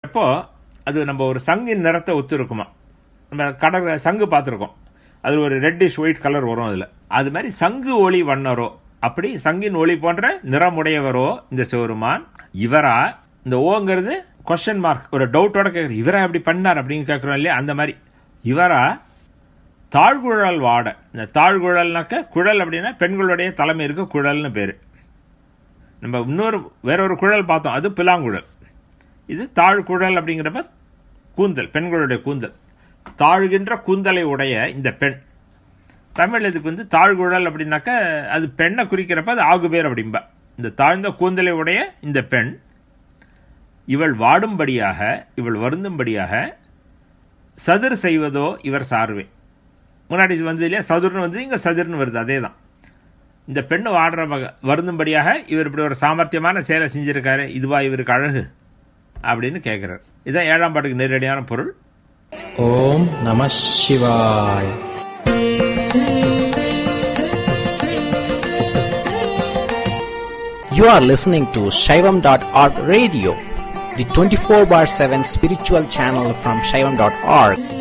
அப்போ அது நம்ம ஒரு சங்கின் நிறத்தை ஒத்து இருக்குமா நம்ம கடற்கரை சங்கு பார்த்துருக்கோம் அது ஒரு ரெட்டிஷ் ஒயிட் கலர் வரும் அதில் அது மாதிரி சங்கு ஒளி வண்ணரோ அப்படி சங்கின் ஒளி போன்ற நிறமுடையவரோ இந்த சிவருமான் இவரா இந்த ஓங்கிறது கொஸ்டின் மார்க் ஒரு டவுட்டோட கேட்குற இவரா எப்படி பண்ணார் அப்படின்னு கேட்குறோம் இல்லையா அந்த மாதிரி இவரா தாழ்குழல் வாட இந்த தாழ்குழல்னாக்க குழல் அப்படின்னா பெண்களுடைய தலைமை இருக்க குழல்னு பேர் நம்ம இன்னொரு வேற ஒரு குழல் பார்த்தோம் அது பிலாங்குழல் இது தாழ்குழல் அப்படிங்கிறப்ப கூந்தல் பெண்களுடைய கூந்தல் தாழ்கின்ற கூந்தலை உடைய இந்த பெண் தமிழ் இதுக்கு வந்து தாழ்குழல் அப்படின்னாக்க அது பெண்ணை குறிக்கிறப்ப அது ஆகுபேர் அப்படிம்பா இந்த தாழ்ந்த கூந்தலை உடைய இந்த பெண் இவள் வாடும்படியாக இவள் வருந்தும்படியாக சதுர் செய்வதோ இவர் சார்வே முன்னாடி இது வந்து இல்லையா சதுர்னு வந்து இங்கே சதுர்னு வருது அதே தான் இந்த பெண்ணு வாடுற வக வருந்தும்படியாக இவர் இப்படி ஒரு சாமர்த்தியமான செயலை செஞ்சிருக்காரு இதுவா இவருக்கு அழகு அப்படின்னு கேட்குறாரு இதுதான் ஏழாம் பாட்டுக்கு நேரடியான பொருள் ஓம் நம சிவாய் You are listening to Shaivam.org radio, the 24 bar 7 spiritual channel from Shaivam.org.